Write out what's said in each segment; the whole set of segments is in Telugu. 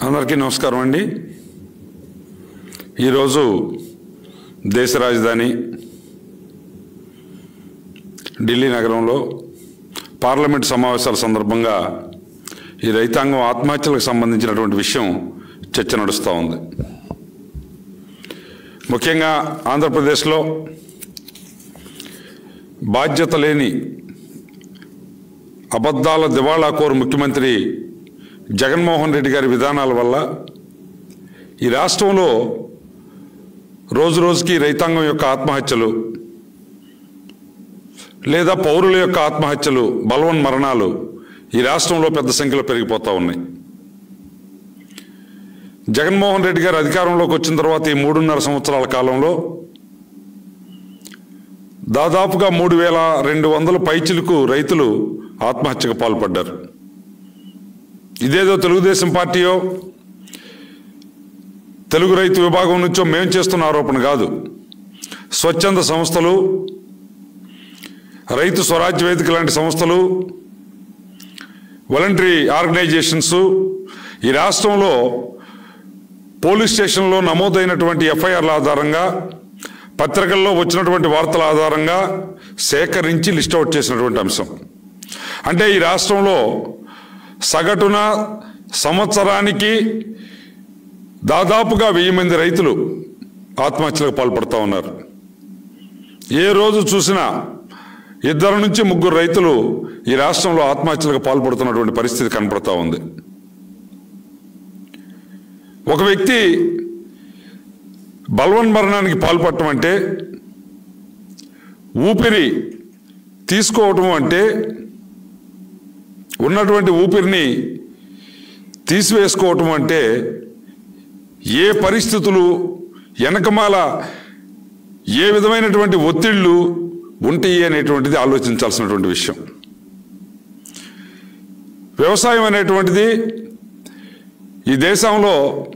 అందరికీ నమస్కారం అండి ఈరోజు దేశ రాజధాని ఢిల్లీ నగరంలో పార్లమెంట్ సమావేశాల సందర్భంగా ఈ రైతాంగం ఆత్మహత్యలకు సంబంధించినటువంటి విషయం చర్చ నడుస్తూ ఉంది ముఖ్యంగా ఆంధ్రప్రదేశ్లో బాధ్యత లేని అబద్ధాల దివాళా కోరు ముఖ్యమంత్రి జగన్మోహన్ రెడ్డి గారి విధానాల వల్ల ఈ రాష్ట్రంలో రోజు రోజుకి రైతాంగం యొక్క ఆత్మహత్యలు లేదా పౌరుల యొక్క ఆత్మహత్యలు బలవన్ మరణాలు ఈ రాష్ట్రంలో పెద్ద సంఖ్యలో పెరిగిపోతూ ఉన్నాయి జగన్మోహన్ రెడ్డి గారు అధికారంలోకి వచ్చిన తర్వాత ఈ మూడున్నర సంవత్సరాల కాలంలో దాదాపుగా మూడు వేల రెండు వందల పైచిలకు రైతులు ఆత్మహత్యకు పాల్పడ్డారు ఇదేదో తెలుగుదేశం పార్టీయో తెలుగు రైతు విభాగం నుంచో మేము చేస్తున్న ఆరోపణ కాదు స్వచ్ఛంద సంస్థలు రైతు స్వరాజ్య వేదిక లాంటి సంస్థలు వాలంటరీ ఆర్గనైజేషన్స్ ఈ రాష్ట్రంలో పోలీస్ స్టేషన్లో నమోదైనటువంటి ఎఫ్ఐఆర్ల ఆధారంగా పత్రికల్లో వచ్చినటువంటి వార్తల ఆధారంగా సేకరించి లిస్ట్ అవుట్ చేసినటువంటి అంశం అంటే ఈ రాష్ట్రంలో సగటున సంవత్సరానికి దాదాపుగా వెయ్యి మంది రైతులు ఆత్మహత్యలకు పాల్పడుతూ ఉన్నారు ఏ రోజు చూసినా ఇద్దరు నుంచి ముగ్గురు రైతులు ఈ రాష్ట్రంలో ఆత్మహత్యలకు పాల్పడుతున్నటువంటి పరిస్థితి కనపడతా ఉంది ఒక వ్యక్తి బలవన్ మరణానికి పాల్పడటం అంటే ఊపిరి తీసుకోవటం అంటే ఉన్నటువంటి ఊపిరిని తీసివేసుకోవటం అంటే ఏ పరిస్థితులు వెనకమాల ఏ విధమైనటువంటి ఒత్తిళ్ళు ఉంటాయి అనేటువంటిది ఆలోచించాల్సినటువంటి విషయం వ్యవసాయం అనేటువంటిది ఈ దేశంలో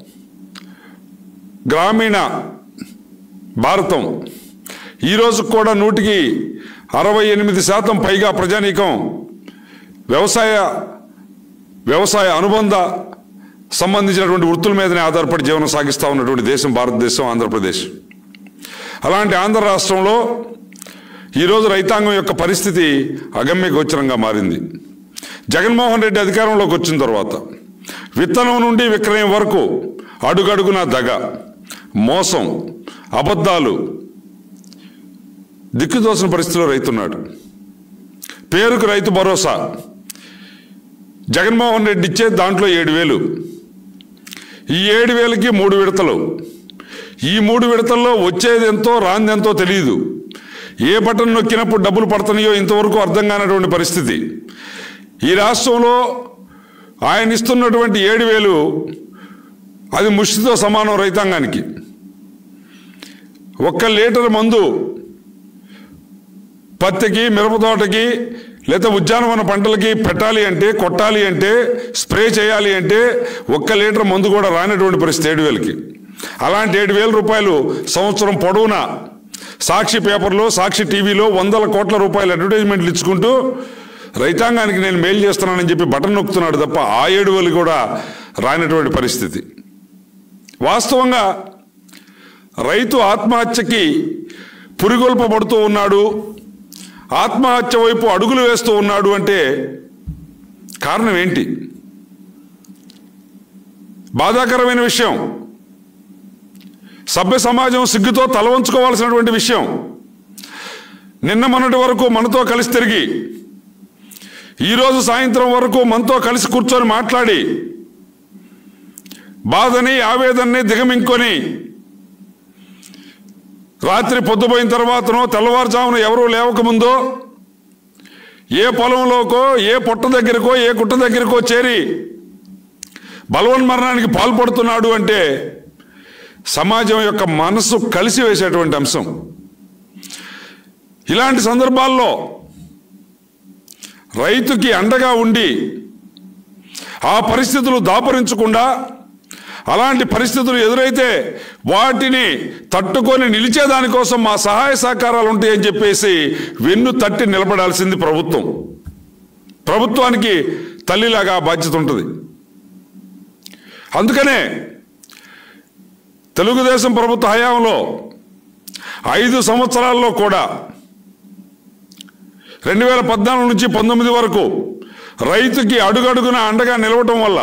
గ్రామీణ భారతం ఈరోజు కూడా నూటికి అరవై ఎనిమిది శాతం పైగా ప్రజానీకం వ్యవసాయ వ్యవసాయ అనుబంధ సంబంధించినటువంటి వృత్తుల మీదనే ఆధారపడి జీవనం సాగిస్తూ ఉన్నటువంటి దేశం భారతదేశం ఆంధ్రప్రదేశ్ అలాంటి ఆంధ్ర రాష్ట్రంలో ఈరోజు రైతాంగం యొక్క పరిస్థితి అగమ్య గోచరంగా మారింది జగన్మోహన్ రెడ్డి అధికారంలోకి వచ్చిన తర్వాత విత్తనం నుండి విక్రయం వరకు అడుగడుగున దగ మోసం అబద్ధాలు దిక్కుదోసిన పరిస్థితిలో రైతున్నాడు పేరుకు రైతు భరోసా జగన్మోహన్ రెడ్డి ఇచ్చే దాంట్లో ఏడు వేలు ఈ ఏడు వేలకి మూడు విడతలు ఈ మూడు విడతల్లో వచ్చేది ఎంతో రాందెంతో తెలియదు ఏ బటన్ నొక్కినప్పుడు డబ్బులు పడుతున్నాయో ఇంతవరకు అర్థం కానటువంటి పరిస్థితి ఈ రాష్ట్రంలో ఆయన ఇస్తున్నటువంటి ఏడు వేలు అది ముష్టితో సమానం రైతాంగానికి ఒక్క లీటర్ మందు పత్తికి మిరప తోటకి లేదా ఉద్యానవన పంటలకి పెట్టాలి అంటే కొట్టాలి అంటే స్ప్రే చేయాలి అంటే ఒక్క లీటర్ మందు కూడా రానటువంటి పరిస్థితి ఏడు వేలకి అలాంటి ఏడు వేల రూపాయలు సంవత్సరం పొడవునా సాక్షి పేపర్లో సాక్షి టీవీలో వందల కోట్ల రూపాయలు అడ్వర్టైజ్మెంట్లు ఇచ్చుకుంటూ రైతాంగానికి నేను మేలు చేస్తున్నానని చెప్పి బటన్ నొక్కుతున్నాడు తప్ప ఆ ఏడు వేలు కూడా రానటువంటి పరిస్థితి వాస్తవంగా రైతు ఆత్మహత్యకి పురిగొల్పబడుతూ ఉన్నాడు ఆత్మహత్య వైపు అడుగులు వేస్తూ ఉన్నాడు అంటే కారణం ఏంటి బాధాకరమైన విషయం సభ్య సమాజం సిగ్గుతో తల వంచుకోవాల్సినటువంటి విషయం నిన్న మొన్నటి వరకు మనతో కలిసి తిరిగి ఈరోజు సాయంత్రం వరకు మనతో కలిసి కూర్చొని మాట్లాడి బాధని ఆవేదనని దిగమింకొని రాత్రి పొద్దుపోయిన తర్వాతనో తెల్లవారుజామున ఎవరూ లేవకముందో ఏ పొలంలోకో ఏ పుట్ట దగ్గరకో ఏ గుట్ట దగ్గరకో చేరి బలవన్మరణానికి పాల్పడుతున్నాడు అంటే సమాజం యొక్క మనసు కలిసి వేసేటువంటి అంశం ఇలాంటి సందర్భాల్లో రైతుకి అండగా ఉండి ఆ పరిస్థితులు దాపరించకుండా అలాంటి పరిస్థితులు ఎదురైతే వాటిని తట్టుకొని నిలిచేదానికోసం మా సహాయ సహకారాలు ఉంటాయని చెప్పేసి వెన్ను తట్టి నిలబడాల్సింది ప్రభుత్వం ప్రభుత్వానికి తల్లిలాగా ఆ బాధ్యత ఉంటుంది అందుకనే తెలుగుదేశం ప్రభుత్వ హయాంలో ఐదు సంవత్సరాల్లో కూడా రెండు వేల పద్నాలుగు నుంచి పంతొమ్మిది వరకు రైతుకి అడుగడుగున అండగా నిలవటం వల్ల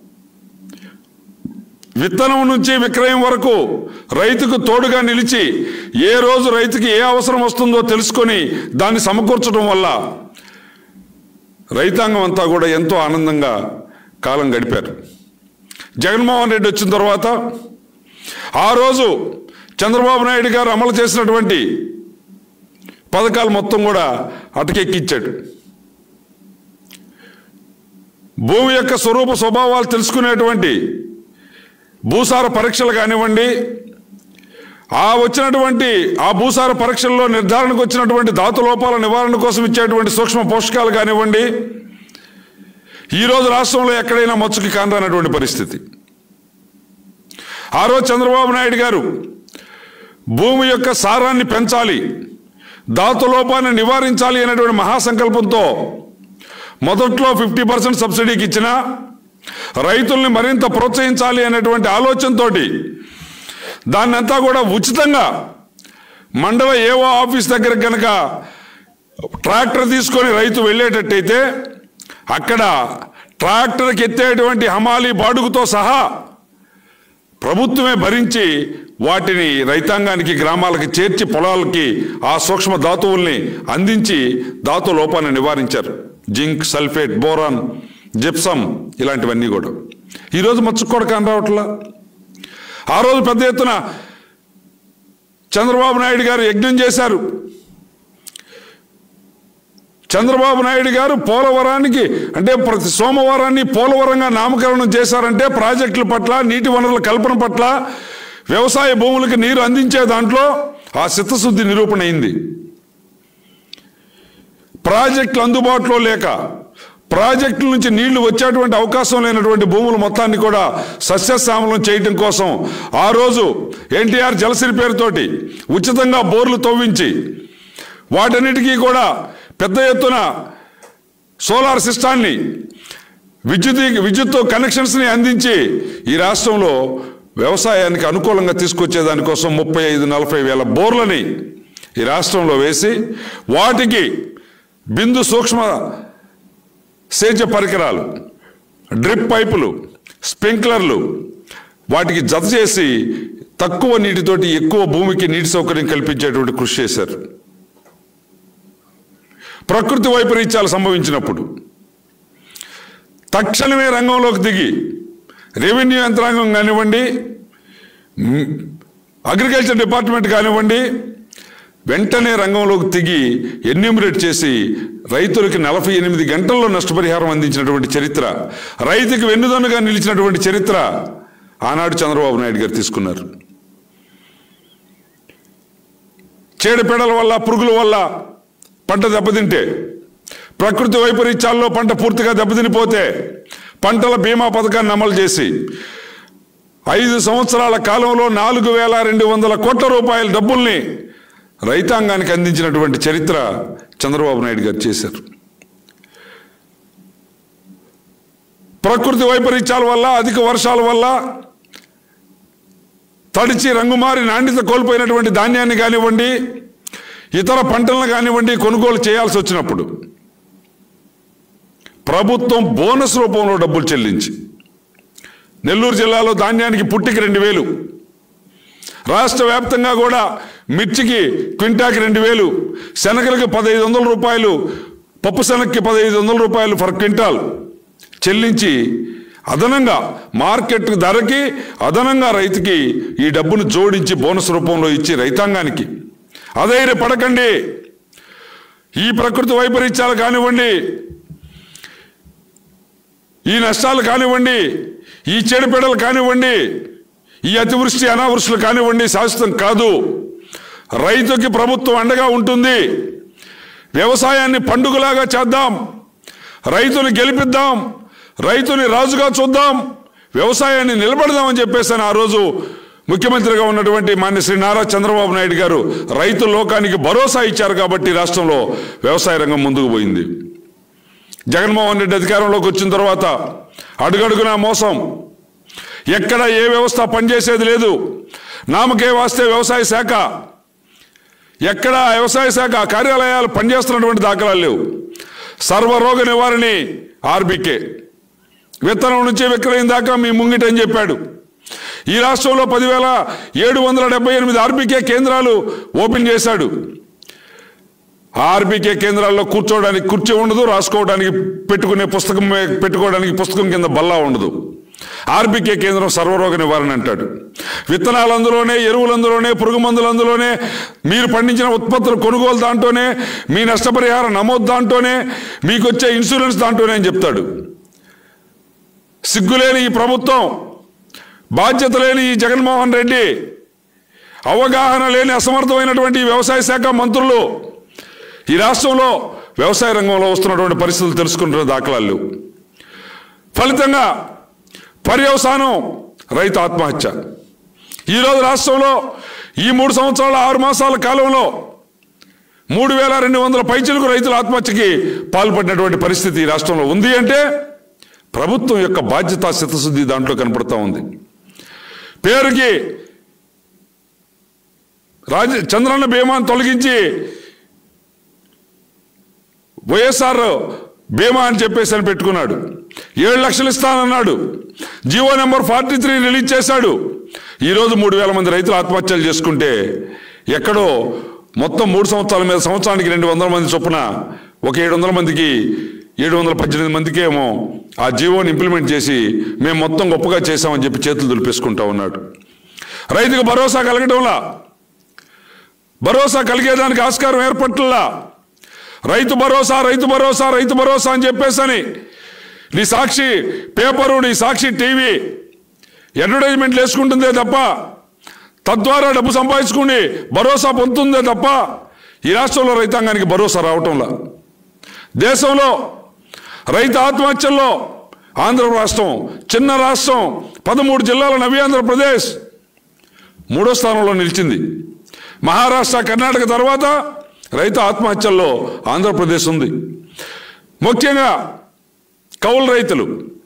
విత్తనం నుంచి విక్రయం వరకు రైతుకు తోడుగా నిలిచి ఏ రోజు రైతుకి ఏ అవసరం వస్తుందో తెలుసుకొని దాన్ని సమకూర్చడం వల్ల రైతాంగం అంతా కూడా ఎంతో ఆనందంగా కాలం గడిపారు జగన్మోహన్ రెడ్డి వచ్చిన తర్వాత ఆ రోజు చంద్రబాబు నాయుడు గారు అమలు చేసినటువంటి పథకాలు మొత్తం కూడా అటకెక్కించాడు భూమి యొక్క స్వరూప స్వభావాలు తెలుసుకునేటువంటి భూసార పరీక్షలు కానివ్వండి ఆ వచ్చినటువంటి ఆ భూసార పరీక్షల్లో నిర్ధారణకు వచ్చినటువంటి ధాతు లోపాల నివారణ కోసం ఇచ్చేటువంటి సూక్ష్మ పోషకాలు కానివ్వండి ఈరోజు రాష్ట్రంలో ఎక్కడైనా మచ్చుకి కానరానటువంటి పరిస్థితి ఆ రోజు చంద్రబాబు నాయుడు గారు భూమి యొక్క సారాన్ని పెంచాలి ధాతు లోపాన్ని నివారించాలి అనేటువంటి మహాసంకల్పంతో మొదట్లో ఫిఫ్టీ పర్సెంట్ సబ్సిడీకి ఇచ్చిన రైతుల్ని మరింత ప్రోత్సహించాలి అనేటువంటి ఆలోచనతోటి దాన్నంతా కూడా ఉచితంగా మండల ఏవో ఆఫీస్ దగ్గర కనుక ట్రాక్టర్ తీసుకొని రైతు వెళ్ళేటట్టయితే అక్కడ ట్రాక్టర్కి ఎత్తేటువంటి హమాలి బాడుగుతో సహా ప్రభుత్వమే భరించి వాటిని రైతాంగానికి గ్రామాలకి చేర్చి పొలాలకి ఆ సూక్ష్మ ధాతువుల్ని అందించి ధాతు లోపాన్ని నివారించారు జింక్ సల్ఫేట్ బోరాన్ జిప్సమ్ ఇలాంటివన్నీ కూడా ఈరోజు మచ్చుకోడ కాని రావట్లా ఆ రోజు పెద్ద ఎత్తున చంద్రబాబు నాయుడు గారు యజ్ఞం చేశారు చంద్రబాబు నాయుడు గారు పోలవరానికి అంటే ప్రతి సోమవారాన్ని పోలవరంగా నామకరణం చేశారంటే ప్రాజెక్టుల పట్ల నీటి వనరుల కల్పన పట్ల వ్యవసాయ భూములకు నీరు అందించే దాంట్లో ఆ చిత్తశుద్ధి నిరూపణ అయింది ప్రాజెక్టులు అందుబాటులో లేక ప్రాజెక్టుల నుంచి నీళ్లు వచ్చేటువంటి అవకాశం లేనటువంటి భూములు మొత్తాన్ని కూడా సస్యశ్యామలం చేయటం కోసం ఆ రోజు ఎన్టీఆర్ జలసిరి పేరుతోటి ఉచితంగా బోర్లు తవ్వించి వాటన్నిటికీ కూడా పెద్ద ఎత్తున సోలార్ సిస్టాన్ని విద్యుత్ విద్యుత్ కనెక్షన్స్ని అందించి ఈ రాష్ట్రంలో వ్యవసాయానికి అనుకూలంగా తీసుకొచ్చే దానికోసం ముప్పై ఐదు నలభై వేల బోర్లని ఈ రాష్ట్రంలో వేసి వాటికి బిందు సూక్ష్మ సేద్య పరికరాలు డ్రిప్ పైపులు స్ప్రింక్లర్లు వాటికి జత చేసి తక్కువ నీటితోటి ఎక్కువ భూమికి నీటి సౌకర్యం కల్పించేటువంటి కృషి చేశారు ప్రకృతి వైపరీత్యాలు సంభవించినప్పుడు తక్షణమే రంగంలోకి దిగి రెవెన్యూ యంత్రాంగం కానివ్వండి మ్, అగ్రికల్చర్ డిపార్ట్మెంట్ కానివ్వండి వెంటనే రంగంలోకి దిగి ఎన్యూమరేట్ చేసి రైతులకి నలభై ఎనిమిది గంటల్లో నష్టపరిహారం అందించినటువంటి చరిత్ర రైతుకి వెన్నుదన్నుగా నిలిచినటువంటి చరిత్ర ఆనాడు చంద్రబాబు నాయుడు గారు తీసుకున్నారు చీడపీడల వల్ల పురుగుల వల్ల పంట దెబ్బతింటే ప్రకృతి వైపరీత్యాల్లో పంట పూర్తిగా దెబ్బతినిపోతే పంటల బీమా పథకాన్ని అమలు చేసి ఐదు సంవత్సరాల కాలంలో నాలుగు వేల రెండు వందల కోట్ల రూపాయల డబ్బుల్ని రైతాంగానికి అందించినటువంటి చరిత్ర చంద్రబాబు నాయుడు గారు చేశారు ప్రకృతి వైపరీత్యాల వల్ల అధిక వర్షాల వల్ల తడిచి రంగుమారి నాణ్యత కోల్పోయినటువంటి ధాన్యాన్ని కానివ్వండి ఇతర పంటలను కానివ్వండి కొనుగోలు చేయాల్సి వచ్చినప్పుడు ప్రభుత్వం బోనస్ రూపంలో డబ్బులు చెల్లించి నెల్లూరు జిల్లాలో ధాన్యానికి పుట్టికి రెండు వేలు రాష్ట్ర వ్యాప్తంగా కూడా మిర్చికి క్వింటాకి రెండు వేలు శనగలకి పదహైదు వందల రూపాయలు పప్పు శనగకి పదహైదు వందల రూపాయలు ఫర్ క్వింటాల్ చెల్లించి అదనంగా మార్కెట్ ధరకి అదనంగా రైతుకి ఈ డబ్బును జోడించి బోనస్ రూపంలో ఇచ్చి రైతాంగానికి అధైర్య పడకండి ఈ ప్రకృతి వైపరీత్యాలు కానివ్వండి ఈ నష్టాలు కానివ్వండి ఈ చెడుపెడలు కానివ్వండి ఈ అతివృష్టి అనావృష్టిలు కానివ్వండి శాశ్వతం కాదు రైతుకి ప్రభుత్వం అండగా ఉంటుంది వ్యవసాయాన్ని పండుగలాగా చేద్దాం రైతుని గెలిపిద్దాం రైతుని రాజుగా చూద్దాం వ్యవసాయాన్ని నిలబడదామని చెప్పేసి ఆ రోజు ముఖ్యమంత్రిగా ఉన్నటువంటి మాన్య శ్రీ నారా చంద్రబాబు నాయుడు గారు రైతు లోకానికి భరోసా ఇచ్చారు కాబట్టి రాష్ట్రంలో వ్యవసాయ రంగం ముందుకు పోయింది జగన్మోహన్ రెడ్డి అధికారంలోకి వచ్చిన తర్వాత అడుగడుగునా మోసం ఎక్కడ ఏ వ్యవస్థ పనిచేసేది లేదు నామకే వాస్తే వ్యవసాయ శాఖ ఎక్కడ వ్యవసాయ శాఖ కార్యాలయాలు పనిచేస్తున్నటువంటి దాఖలాలు లేవు సర్వరోగ నివారణి ఆర్బీకే విత్తనం నుంచి విక్రయం దాకా మీ ముంగిటని చెప్పాడు ఈ రాష్ట్రంలో పదివేల ఏడు వందల డెబ్బై ఎనిమిది ఆర్బీకే కేంద్రాలు ఓపెన్ చేశాడు ఆ ఆర్బీకే కేంద్రాల్లో కూర్చోవడానికి కుర్చీ ఉండదు రాసుకోవడానికి పెట్టుకునే పుస్తకం మీద- పెట్టుకోవడానికి పుస్తకం కింద బల్లా ఉండదు ఆర్బీకే కేంద్రం సర్వరోగ నివారణ అంటాడు విత్తనాలు అందులోనే ఎరువులు అందులోనే పురుగు మందులు అందులోనే మీరు పండించిన ఉత్పత్తుల కొనుగోలు దాంట్లోనే మీ నష్టపరిహారం నమోదు దాంట్లోనే మీకు వచ్చే ఇన్సూరెన్స్ దాంట్లోనే అని చెప్తాడు సిగ్గులేని ఈ ప్రభుత్వం బాధ్యత లేని ఈ జగన్మోహన్ రెడ్డి అవగాహన లేని అసమర్థమైనటువంటి ఈ వ్యవసాయ శాఖ మంత్రులు ఈ రాష్ట్రంలో వ్యవసాయ రంగంలో వస్తున్నటువంటి పరిస్థితులు తెలుసుకుంటున్న దాఖలాలు లేవు. ఫలితంగా పర్యవసానం రైతు ఆత్మహత్య ఈరోజు రాష్ట్రంలో ఈ మూడు సంవత్సరాల ఆరు మాసాల కాలంలో మూడు వేల రెండు వందల పైచలకు రైతుల ఆత్మహత్యకి పాల్పడినటువంటి పరిస్థితి ఈ రాష్ట్రంలో ఉంది అంటే ప్రభుత్వం యొక్క బాధ్యత చిత్తశుద్ధి దాంట్లో కనపడతా ఉంది పేరుకి రాజ చంద్రన్న బీమాను తొలగించి వైఎస్ఆర్ బీమా అని చెప్పేసి అని పెట్టుకున్నాడు ఏడు లక్షలు ఇస్తానన్నాడు GO number forty three release చేశాడు ఈరోజు మూడు వేల మంది రైతులు ఆత్మహత్యలు చేసుకుంటే ఎక్కడో మొత్తం మూడు సంవత్సరాల మీద సంవత్సరానికి రెండు వందల మంది చొప్పున ఒక ఏడు వందల మందికి ఏడు వందల పద్దెనిమిది మందికి ఏమో ఆ జీవోని ఇంప్లిమెంట్ చేసి మేము మొత్తం గొప్పగా చేశామని చెప్పి చేతులు దులిపేసుకుంటా ఉన్నాడు రైతుకు భరోసా కలగడంలా భరోసా కలిగేదానికి ఆస్కారం ఏర్పట్లా రైతు భరోసా రైతు భరోసా రైతు భరోసా అని చెప్పేసని నీ సాక్షి పేపరు నీ సాక్షి టీవీ అడ్వర్టైజ్మెంట్లు వేసుకుంటుందే తప్ప తద్వారా డబ్బు సంపాదించుకుని భరోసా పొందుతుందే తప్ప ఈ రాష్ట్రంలో రైతాంగానికి భరోసా రావటంలా దేశంలో రైతు ఆత్మహత్యల్లో ఆంధ్ర రాష్ట్రం చిన్న రాష్ట్రం పదమూడు జిల్లాల నవి ఆంధ్రప్రదేశ్ మూడో స్థానంలో నిలిచింది మహారాష్ట్ర కర్ణాటక తర్వాత రైతు ఆత్మహత్యల్లో ఆంధ్రప్రదేశ్ ఉంది ముఖ్యంగా కౌలు రైతులు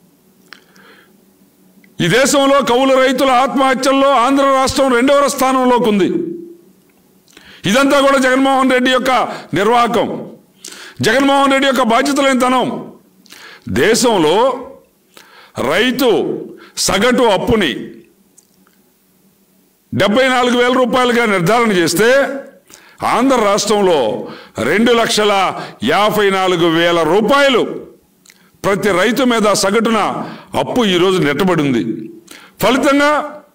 ఈ దేశంలో కౌలు రైతుల ఆత్మహత్యల్లో ఆంధ్ర రాష్ట్రం రెండవ స్థానంలోకి ఉంది ఇదంతా కూడా జగన్మోహన్ రెడ్డి యొక్క నిర్వాహకం జగన్మోహన్ రెడ్డి యొక్క బాధ్యతలేనితనం దేశంలో రైతు సగటు అప్పుని డెబ్బై నాలుగు వేల రూపాయలుగా నిర్ధారణ చేస్తే ఆంధ్ర రాష్ట్రంలో రెండు లక్షల యాభై నాలుగు వేల రూపాయలు ప్రతి రైతు మీద సగటున అప్పు ఈరోజు నెట్టబడింది ఫలితంగా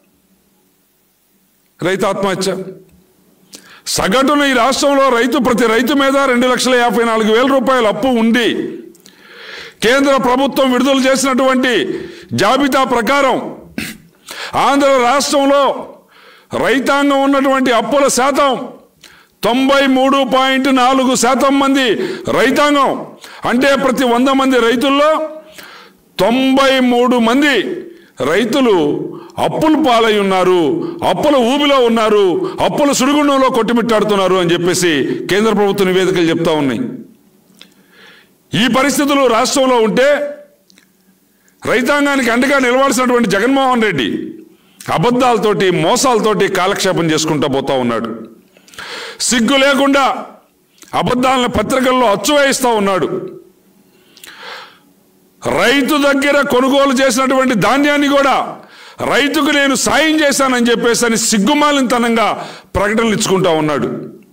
రైతు ఆత్మహత్య సగటున ఈ రాష్ట్రంలో రైతు ప్రతి రైతు మీద రెండు లక్షల యాభై నాలుగు వేల రూపాయల అప్పు ఉంది కేంద్ర ప్రభుత్వం విడుదల చేసినటువంటి జాబితా ప్రకారం ఆంధ్ర రాష్ట్రంలో రైతాంగం ఉన్నటువంటి అప్పుల శాతం తొంభై మూడు పాయింట్ నాలుగు శాతం మంది రైతాంగం అంటే ప్రతి వంద మంది రైతుల్లో తొంభై మూడు మంది రైతులు అప్పులు పాలై ఉన్నారు అప్పుల ఊబిలో ఉన్నారు అప్పుల సుడిగుండంలో కొట్టుమిట్టాడుతున్నారు అని చెప్పేసి కేంద్ర ప్రభుత్వ నివేదికలు చెప్తా ఉన్నాయి ఈ పరిస్థితులు రాష్ట్రంలో ఉంటే రైతాంగానికి అండగా నిలవాల్సినటువంటి జగన్మోహన్ రెడ్డి అబద్ధాలతోటి మోసాలతోటి కాలక్షేపం చేసుకుంటా పోతా ఉన్నాడు సిగ్గు లేకుండా అబద్ధాలను పత్రికల్లో అచ్చువేయిస్తా ఉన్నాడు రైతు దగ్గర కొనుగోలు చేసినటువంటి ధాన్యాన్ని కూడా రైతుకు నేను సాయం చేశానని చెప్పేసి అని సిగ్గుమాలినతనంగా ప్రకటనలు ఇచ్చుకుంటా ఉన్నాడు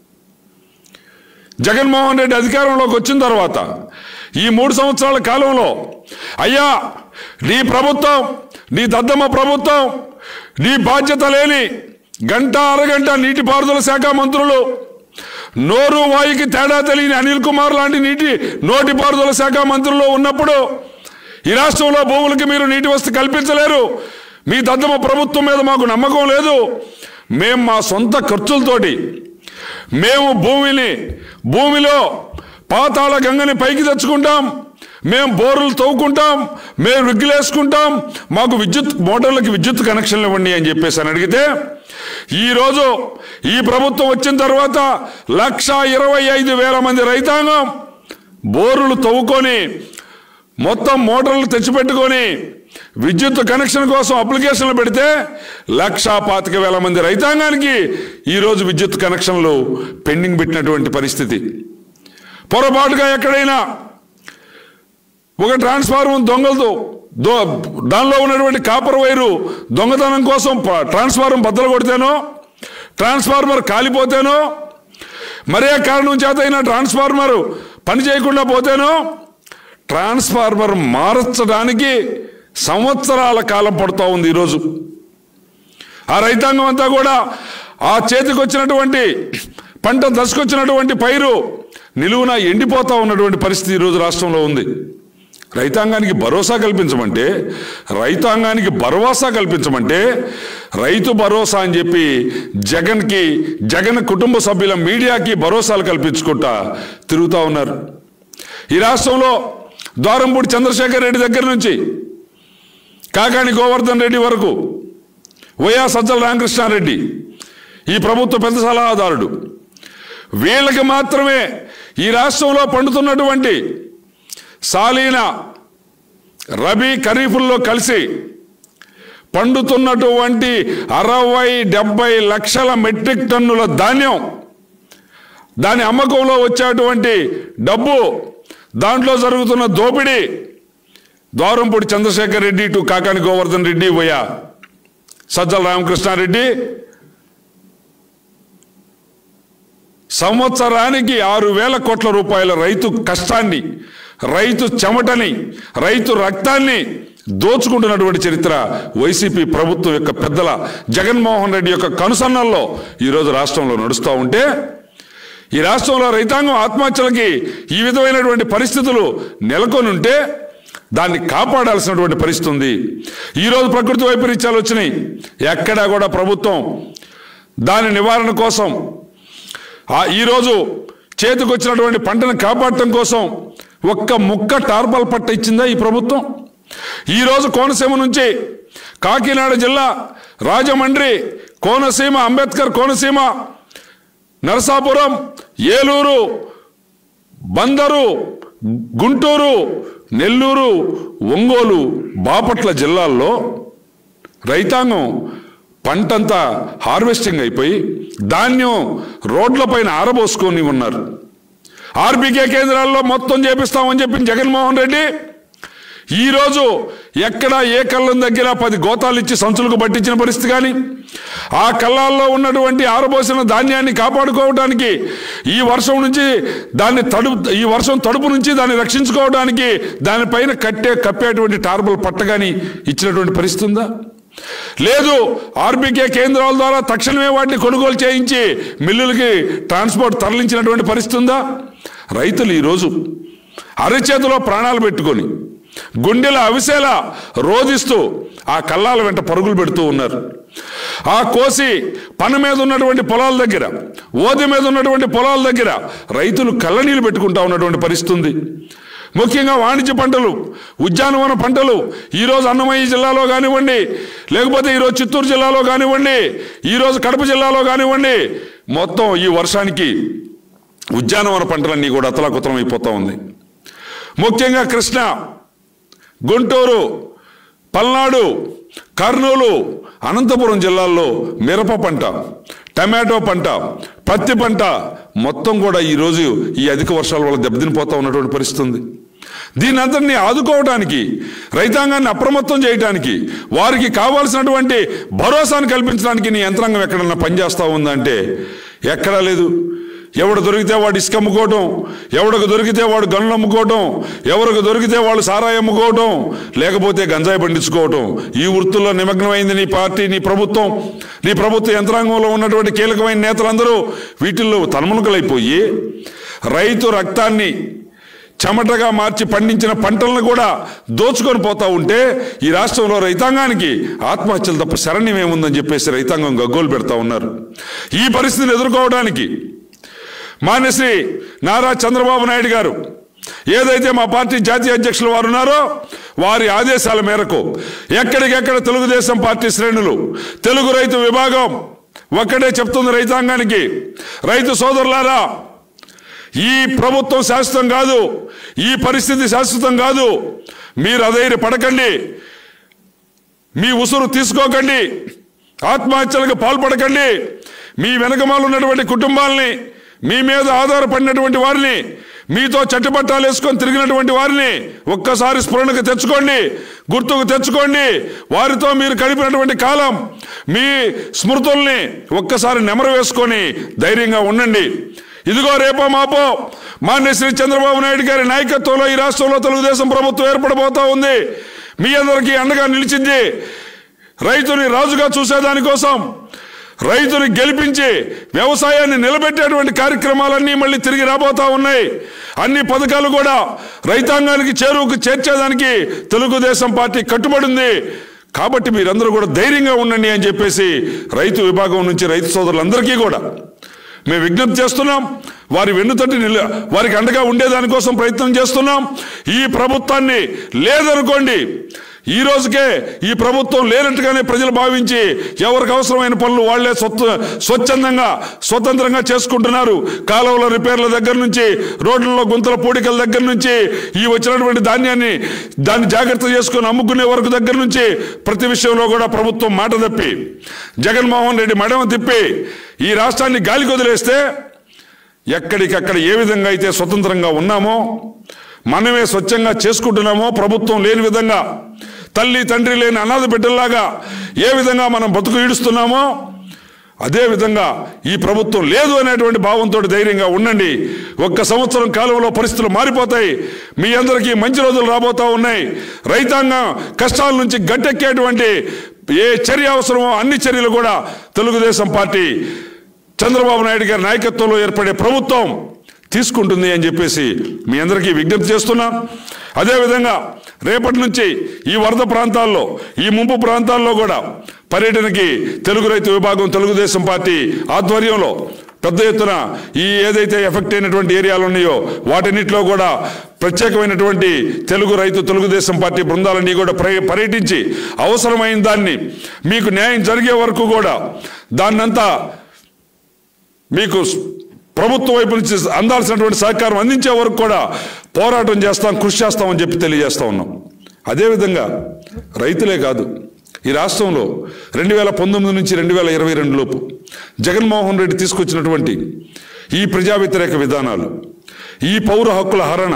జగన్మోహన్ రెడ్డి అధికారంలోకి వచ్చిన తర్వాత ఈ మూడు సంవత్సరాల కాలంలో అయ్యా నీ ప్రభుత్వం నీ దద్దమ్మ ప్రభుత్వం నీ బాధ్యత లేని గంట అరగంట నీటిపారుదల శాఖ మంత్రులు నోరు వాయికి తేడా తెలియని అనిల్ కుమార్ లాంటి నీటి నోటిపారుదల శాఖ మంత్రులు ఉన్నప్పుడు ఈ రాష్ట్రంలో భూములకి మీరు నీటి వసతి కల్పించలేరు మీ దద్దమ్మ ప్రభుత్వం మీద మాకు నమ్మకం లేదు మేము మా సొంత ఖర్చులతోటి మేము భూమిని భూమిలో పాతాళ గంగని పైకి తెచ్చుకుంటాం మేము బోర్లు తవ్వుకుంటాం మేము రిగ్గులేసుకుంటాం మాకు విద్యుత్ మోటార్లకి విద్యుత్ కనెక్షన్లు ఇవ్వండి అని చెప్పేసి అని అడిగితే ఈరోజు ఈ ప్రభుత్వం వచ్చిన తర్వాత లక్ష ఇరవై ఐదు వేల మంది రైతాంగం బోర్లు తవ్వుకొని మొత్తం మోటార్లు తెచ్చిపెట్టుకొని విద్యుత్ కనెక్షన్ కోసం అప్లికేషన్లు పెడితే లక్షా పాతిక వేల మంది రైతాంగానికి ఈరోజు విద్యుత్ కనెక్షన్లు పెండింగ్ పెట్టినటువంటి పరిస్థితి పొరపాటుగా ఎక్కడైనా ఒక ట్రాన్స్ఫార్మర్ దొంగలతో దో దానిలో ఉన్నటువంటి కాపర్ వైరు దొంగతనం కోసం ప- ట్రాన్స్ఫార్మర్ బద్దలు కొడితేనో ట్రాన్స్ఫార్మర్ కాలిపోతేనో మరే కారణం చేత అయినా ట్రాన్స్ఫార్మర్ పని చేయకుండా పోతేనో ట్రాన్స్ఫార్మర్ మార్చడానికి సంవత్సరాల కాలం పడుతూ ఉంది ఈరోజు ఆ రైతాంగం అంతా కూడా ఆ చేతికి వచ్చినటువంటి పంట దశకొచ్చినటువంటి పైరు నిలువున ఎండిపోతా ఉన్నటువంటి పరిస్థితి ఈరోజు రాష్ట్రంలో ఉంది రైతాంగానికి భరోసా కల్పించమంటే రైతాంగానికి భరోసా కల్పించమంటే రైతు భరోసా అని చెప్పి జగన్కి జగన్ కుటుంబ సభ్యుల మీడియాకి భరోసాలు కల్పించుకుంటా తిరుగుతూ ఉన్నారు ఈ రాష్ట్రంలో ద్వారంపూడి చంద్రశేఖర్ రెడ్డి దగ్గర నుంచి కాకాని గోవర్ధన్ రెడ్డి వరకు వైఆ సజ్జల రామకృష్ణారెడ్డి ఈ ప్రభుత్వ పెద్ద సలహాదారుడు వీళ్ళకి మాత్రమే ఈ రాష్ట్రంలో పండుతున్నటువంటి సాలీన రబీ ఖరీఫుల్లో కలిసి పండుతున్నటువంటి అరవై డెబ్బై లక్షల మెట్రిక్ టన్నుల ధాన్యం దాని అమ్మకంలో వచ్చేటువంటి డబ్బు దాంట్లో జరుగుతున్న దోపిడీ ద్వారంపూడి చంద్రశేఖర్ రెడ్డి టు కాకాని గోవర్ధన్ రెడ్డి పోయా సజ్జల రామకృష్ణారెడ్డి సంవత్సరానికి ఆరు వేల కోట్ల రూపాయల రైతు కష్టాన్ని రైతు చెమటని రైతు రక్తాన్ని దోచుకుంటున్నటువంటి చరిత్ర వైసీపీ ప్రభుత్వం యొక్క పెద్దల జగన్మోహన్ రెడ్డి యొక్క కనుసన్నల్లో ఈరోజు రాష్ట్రంలో నడుస్తూ ఉంటే ఈ రాష్ట్రంలో రైతాంగం ఆత్మహత్యలకి ఈ విధమైనటువంటి పరిస్థితులు నెలకొని ఉంటే దాన్ని కాపాడాల్సినటువంటి పరిస్థితి ఉంది ఈరోజు ప్రకృతి వైపరీత్యాలు వచ్చినాయి ఎక్కడా కూడా ప్రభుత్వం దాని నివారణ కోసం ఆ ఈరోజు చేతికొచ్చినటువంటి పంటను కాపాడటం కోసం ఒక్క ముక్క టార్పల్ పట్ట ఇచ్చిందా ఈ ప్రభుత్వం ఈరోజు కోనసీమ నుంచి కాకినాడ జిల్లా రాజమండ్రి కోనసీమ అంబేద్కర్ కోనసీమ నరసాపురం ఏలూరు బందరు గుంటూరు నెల్లూరు ఒంగోలు బాపట్ల జిల్లాల్లో రైతాంగం పంటంతా హార్వెస్టింగ్ అయిపోయి ధాన్యం రోడ్లపైన ఆరబోసుకొని ఉన్నారు ఆర్బీకే కేంద్రాల్లో మొత్తం చేపిస్తామని చెప్పిన జగన్మోహన్ రెడ్డి ఈరోజు ఎక్కడ ఏ కళ్ళం దగ్గర పది గోతాలు ఇచ్చి సంచులకు పట్టించిన పరిస్థితి కానీ ఆ కళ్ళాల్లో ఉన్నటువంటి ఆరబోసిన ధాన్యాన్ని కాపాడుకోవడానికి ఈ వర్షం నుంచి దాన్ని తడుపు ఈ వర్షం తడుపు నుంచి దాన్ని రక్షించుకోవడానికి దానిపైన కట్టే కప్పేటువంటి టార్బల్ పట్ట కానీ ఇచ్చినటువంటి పరిస్థితి ఉందా లేదు ఆర్బీకే కేంద్రాల ద్వారా తక్షణమే వాటిని కొనుగోలు చేయించి మిల్లులకి ట్రాన్స్పోర్ట్ తరలించినటువంటి పరిస్థితి ఉందా రైతులు ఈరోజు అరచేతిలో ప్రాణాలు పెట్టుకొని గుండెల అవిసేలా రోధిస్తూ ఆ కల్లాల వెంట పరుగులు పెడుతూ ఉన్నారు ఆ కోసి పన మీద ఉన్నటువంటి పొలాల దగ్గర ఓది మీద ఉన్నటువంటి పొలాల దగ్గర రైతులు కళ్ళనీళ్ళు పెట్టుకుంటా ఉన్నటువంటి పరిస్థితి ఉంది ముఖ్యంగా వాణిజ్య పంటలు ఉద్యానవన పంటలు ఈరోజు అన్నమయ్య జిల్లాలో కానివ్వండి లేకపోతే ఈరోజు చిత్తూరు జిల్లాలో కానివ్వండి ఈరోజు కడప జిల్లాలో కానివ్వండి మొత్తం ఈ వర్షానికి ఉద్యానవన పంటలన్నీ కూడా అతలాకుతలం అయిపోతూ ఉంది ముఖ్యంగా కృష్ణ గుంటూరు పల్నాడు కర్నూలు అనంతపురం జిల్లాల్లో మిరప పంట టమాటో పంట పత్తి పంట మొత్తం కూడా ఈరోజు ఈ అధిక వర్షాల వల్ల దెబ్బతినిపోతా ఉన్నటువంటి పరిస్థితి ఉంది దీని అందరినీ ఆదుకోవడానికి రైతాంగాన్ని అప్రమత్తం చేయడానికి వారికి కావాల్సినటువంటి భరోసాను కల్పించడానికి నీ యంత్రాంగం ఎక్కడన్నా పనిచేస్తా ఉందంటే ఎక్కడా లేదు ఎవడు దొరికితే వాడు ఇసుక అమ్ముకోవటం ఎవడికి దొరికితే వాడు గన్నులు అమ్ముకోవటం ఎవరికి దొరికితే వాళ్ళు సారాయి అమ్ముకోవటం లేకపోతే గంజాయి పండించుకోవటం ఈ వృత్తుల్లో నిమగ్నమైంది నీ పార్టీ నీ ప్రభుత్వం నీ ప్రభుత్వ యంత్రాంగంలో ఉన్నటువంటి కీలకమైన నేతలందరూ వీటిల్లో తన్మనుకలైపోయి రైతు రక్తాన్ని చెమటగా మార్చి పండించిన పంటలను కూడా దోచుకొని పోతా ఉంటే ఈ రాష్ట్రంలో రైతాంగానికి ఆత్మహత్యలు తప్ప శరణ్యం ఏముందని చెప్పేసి రైతాంగం గగ్గోలు పెడతా ఉన్నారు ఈ పరిస్థితిని ఎదుర్కోవడానికి మాన్యశ్రీ నారా చంద్రబాబు నాయుడు గారు ఏదైతే మా పార్టీ జాతీయ అధ్యక్షులు వారు ఉన్నారో వారి ఆదేశాల మేరకు ఎక్కడికెక్కడ తెలుగుదేశం పార్టీ శ్రేణులు తెలుగు రైతు విభాగం ఒక్కడే చెప్తుంది రైతాంగానికి రైతు సోదరులారా ఈ ప్రభుత్వం శాశ్వతం కాదు ఈ పరిస్థితి శాశ్వతం కాదు మీరు అధైర్య పడకండి మీ ఉసురు తీసుకోకండి ఆత్మహత్యలకు పాల్పడకండి మీ వెనకమాల ఉన్నటువంటి కుటుంబాలని మీ మీద ఆధారపడినటువంటి వారిని మీతో చట్టుబట్టాలు వేసుకొని తిరిగినటువంటి వారిని ఒక్కసారి స్ఫురణకు తెచ్చుకోండి గుర్తుకు తెచ్చుకోండి వారితో మీరు గడిపినటువంటి కాలం మీ స్మృతుల్ని ఒక్కసారి నెమరు వేసుకొని ధైర్యంగా ఉండండి ఇదిగో రేపో మాపో మాన్య శ్రీ చంద్రబాబు నాయుడు గారి నాయకత్వంలో ఈ రాష్ట్రంలో తెలుగుదేశం ప్రభుత్వం ఏర్పడబోతా ఉంది మీ అందరికీ అండగా నిలిచింది రైతుని రాజుగా చూసేదానికోసం రైతుని గెలిపించి వ్యవసాయాన్ని నిలబెట్టేటువంటి కార్యక్రమాలన్నీ మళ్ళీ తిరిగి రాబోతా ఉన్నాయి అన్ని పథకాలు కూడా రైతాంగానికి చేరువుకు చేర్చేదానికి తెలుగుదేశం పార్టీ కట్టుబడింది కాబట్టి మీరందరూ కూడా ధైర్యంగా ఉండండి అని చెప్పేసి రైతు విభాగం నుంచి రైతు సోదరులందరికీ కూడా మేము విజ్ఞప్తి చేస్తున్నాం వారి వెన్నుతట్టి నిల వారికి అండగా ఉండేదానికోసం ప్రయత్నం చేస్తున్నాం ఈ ప్రభుత్వాన్ని లేదనుకోండి ఈ రోజుకే ఈ ప్రభుత్వం లేనట్టుగానే ప్రజలు భావించి ఎవరికి అవసరమైన పనులు వాళ్లే స్వచ్ఛ స్వచ్ఛందంగా స్వతంత్రంగా చేసుకుంటున్నారు కాలువల రిపేర్ల దగ్గర నుంచి రోడ్లలో గుంతల పూడికల దగ్గర నుంచి ఈ వచ్చినటువంటి ధాన్యాన్ని దాన్ని జాగ్రత్త చేసుకొని అమ్ముకునే వరకు దగ్గర నుంచి ప్రతి విషయంలో కూడా ప్రభుత్వం మాట తప్పి జగన్మోహన్ రెడ్డి మడమ తిప్పి ఈ రాష్ట్రాన్ని గాలికి వదిలేస్తే ఎక్కడికక్కడ ఏ విధంగా అయితే స్వతంత్రంగా ఉన్నామో మనమే స్వచ్ఛంగా చేసుకుంటున్నామో ప్రభుత్వం లేని విధంగా తల్లి తండ్రి లేని అనాథ బిడ్డల్లాగా ఏ విధంగా మనం బతుకు ఈడుస్తున్నామో అదే విధంగా ఈ ప్రభుత్వం లేదు అనేటువంటి భావంతో ధైర్యంగా ఉండండి ఒక్క సంవత్సరం కాలంలో పరిస్థితులు మారిపోతాయి మీ అందరికీ మంచి రోజులు రాబోతా ఉన్నాయి రైతాంగం కష్టాల నుంచి గట్టెక్కేటువంటి ఏ చర్య అవసరమో అన్ని చర్యలు కూడా తెలుగుదేశం పార్టీ చంద్రబాబు నాయుడు గారి నాయకత్వంలో ఏర్పడే ప్రభుత్వం తీసుకుంటుంది అని చెప్పేసి మీ అందరికీ విజ్ఞప్తి చేస్తున్నాం అదేవిధంగా రేపటి నుంచి ఈ వరద ప్రాంతాల్లో ఈ ముంపు ప్రాంతాల్లో కూడా పర్యటనకి తెలుగు రైతు విభాగం తెలుగుదేశం పార్టీ ఆధ్వర్యంలో పెద్ద ఎత్తున ఈ ఏదైతే ఎఫెక్ట్ అయినటువంటి ఏరియాలు ఉన్నాయో వాటన్నిటిలో కూడా ప్రత్యేకమైనటువంటి తెలుగు రైతు తెలుగుదేశం పార్టీ బృందాలన్నీ కూడా పర్య- పర్యటించి అవసరమైన దాన్ని మీకు న్యాయం జరిగే వరకు కూడా దాన్నంతా మీకు స్- ప్రభుత్వం వైపు నుంచి అందాల్సినటువంటి సహకారం అందించే వరకు కూడా పోరాటం చేస్తాం కృషి చేస్తామని చెప్పి తెలియజేస్తా ఉన్నాం అదేవిధంగా రైతులే కాదు ఈ రాష్ట్రంలో రెండు వేల పంతొమ్మిది నుంచి రెండు వేల ఇరవై రెండు లోపు జగన్మోహన్ రెడ్డి తీసుకొచ్చినటువంటి ఈ ప్రజా వ్యతిరేక విధానాలు ఈ పౌర హక్కుల హరణ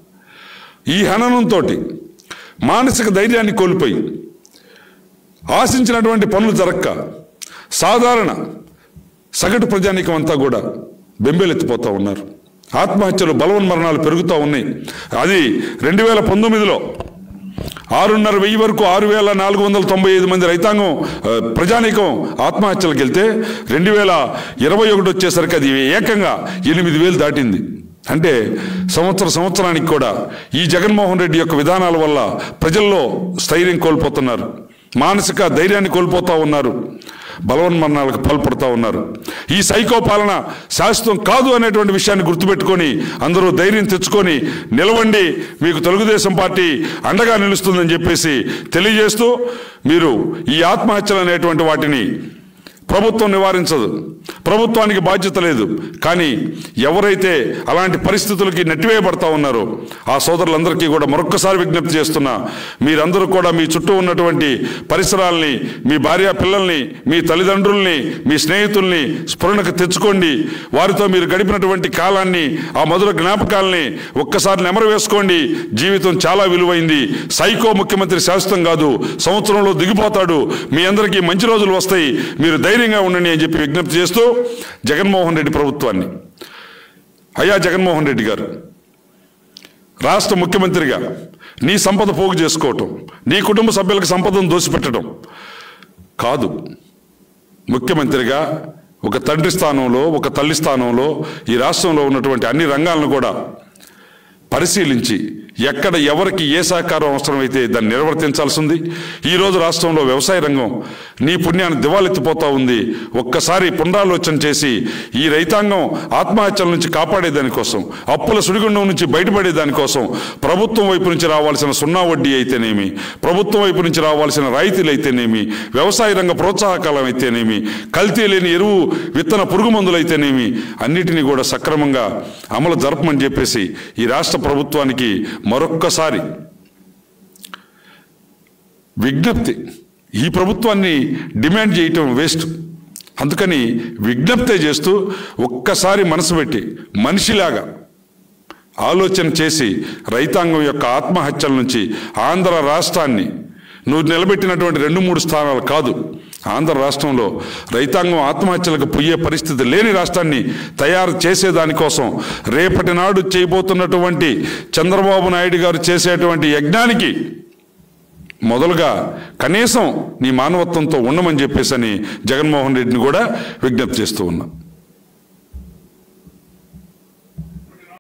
ఈ హననంతో మానసిక ధైర్యాన్ని కోల్పోయి ఆశించినటువంటి పనులు జరక్క సాధారణ సగటు ప్రజానీకం అంతా కూడా బెంబేలెత్తిపోతూ ఉన్నారు ఆత్మహత్యలు బలవన్మరణాలు పెరుగుతూ ఉన్నాయి అది రెండు వేల పంతొమ్మిదిలో ఆరున్నర వెయ్యి వరకు ఆరు వేల నాలుగు వందల తొంభై ఐదు మంది రైతాంగం ఆ, ప్రజానీకం ఆత్మహత్యలకు వెళ్తే రెండు వేల ఇరవై ఒకటి వచ్చేసరికి అది ఏకంగా ఎనిమిది వేలు దాటింది అంటే సంవత్సర సంవత్సరానికి కూడా ఈ జగన్మోహన్ రెడ్డి యొక్క విధానాల వల్ల ప్రజల్లో స్థైర్యం కోల్పోతున్నారు మానసిక ధైర్యాన్ని కోల్పోతా ఉన్నారు బలవన్మరణాలకు పాల్పడుతూ ఉన్నారు ఈ సైకో పాలన శాశ్వతం కాదు అనేటువంటి విషయాన్ని గుర్తుపెట్టుకొని అందరూ ధైర్యం తెచ్చుకొని నిలవండి మీకు తెలుగుదేశం పార్టీ అండగా నిలుస్తుందని చెప్పేసి తెలియజేస్తూ మీరు ఈ ఆత్మహత్యలు అనేటువంటి వాటిని ప్రభుత్వం నివారించదు ప్రభుత్వానికి బాధ్యత లేదు కానీ ఎవరైతే అలాంటి పరిస్థితులకి నెట్టివేయబడతా ఉన్నారో ఆ సోదరులందరికీ కూడా మరొక్కసారి విజ్ఞప్తి చేస్తున్నా మీరందరూ కూడా మీ చుట్టూ ఉన్నటువంటి పరిసరాల్ని మీ భార్య పిల్లల్ని మీ తల్లిదండ్రుల్ని మీ స్నేహితుల్ని స్ఫురణకు తెచ్చుకోండి వారితో మీరు గడిపినటువంటి కాలాన్ని ఆ మధుర జ్ఞాపకాల్ని ఒక్కసారి నెమరు వేసుకోండి జీవితం చాలా విలువైంది సైకో ముఖ్యమంత్రి శాశ్వతం కాదు సంవత్సరంలో దిగిపోతాడు మీ అందరికీ మంచి రోజులు వస్తాయి మీరు ధైర్యంగా ఉండండి అని చెప్పి విజ్ఞప్తి చేస్తూ జగన్మోహన్ రెడ్డి ప్రభుత్వాన్ని అయ్యా జగన్మోహన్ రెడ్డి గారు రాష్ట్ర ముఖ్యమంత్రిగా నీ సంపద పోగు చేసుకోవటం నీ కుటుంబ సభ్యులకు సంపదను దోసిపెట్టడం కాదు ముఖ్యమంత్రిగా ఒక తండ్రి స్థానంలో ఒక తల్లి స్థానంలో ఈ రాష్ట్రంలో ఉన్నటువంటి అన్ని రంగాలను కూడా పరిశీలించి ఎక్కడ ఎవరికి ఏ సహకారం అవసరమైతే దాన్ని నిర్వర్తించాల్సి ఉంది ఈరోజు రాష్ట్రంలో వ్యవసాయ రంగం నీ పుణ్యాన్ని దివాలెత్తిపోతా ఉంది ఒక్కసారి పునరాలోచన చేసి ఈ రైతాంగం ఆత్మహత్యల నుంచి కాపాడే దానికోసం అప్పుల సుడిగుండం నుంచి బయటపడే దానికోసం ప్రభుత్వం వైపు నుంచి రావాల్సిన సున్నా వడ్డీ అయితేనేమి ప్రభుత్వం వైపు నుంచి రావాల్సిన రాయితీలు అయితేనేమి వ్యవసాయ రంగ ప్రోత్సాహకాలం అయితేనేమి కల్తీ లేని ఎరువు విత్తన పురుగు మందులు అయితేనేమి అన్నిటినీ కూడా సక్రమంగా అమలు జరపమని చెప్పేసి ఈ రాష్ట్ర ప్రభుత్వానికి మరొక్కసారి విజ్ఞప్తి ఈ ప్రభుత్వాన్ని డిమాండ్ చేయటం వేస్ట్ అందుకని విజ్ఞప్తి చేస్తూ ఒక్కసారి మనసు పెట్టి మనిషిలాగా ఆలోచన చేసి రైతాంగం యొక్క ఆత్మహత్యల నుంచి ఆంధ్ర రాష్ట్రాన్ని నువ్వు నిలబెట్టినటువంటి రెండు మూడు స్థానాలు కాదు ఆంధ్ర రాష్ట్రంలో రైతాంగం ఆత్మహత్యలకు పోయే పరిస్థితి లేని రాష్ట్రాన్ని తయారు చేసేదానికోసం రేపటి నాడు చేయబోతున్నటువంటి చంద్రబాబు నాయుడు గారు చేసేటువంటి యజ్ఞానికి మొదలుగా కనీసం నీ మానవత్వంతో ఉండమని చెప్పేసి అని జగన్మోహన్ రెడ్డిని కూడా విజ్ఞప్తి చేస్తూ ఉన్నా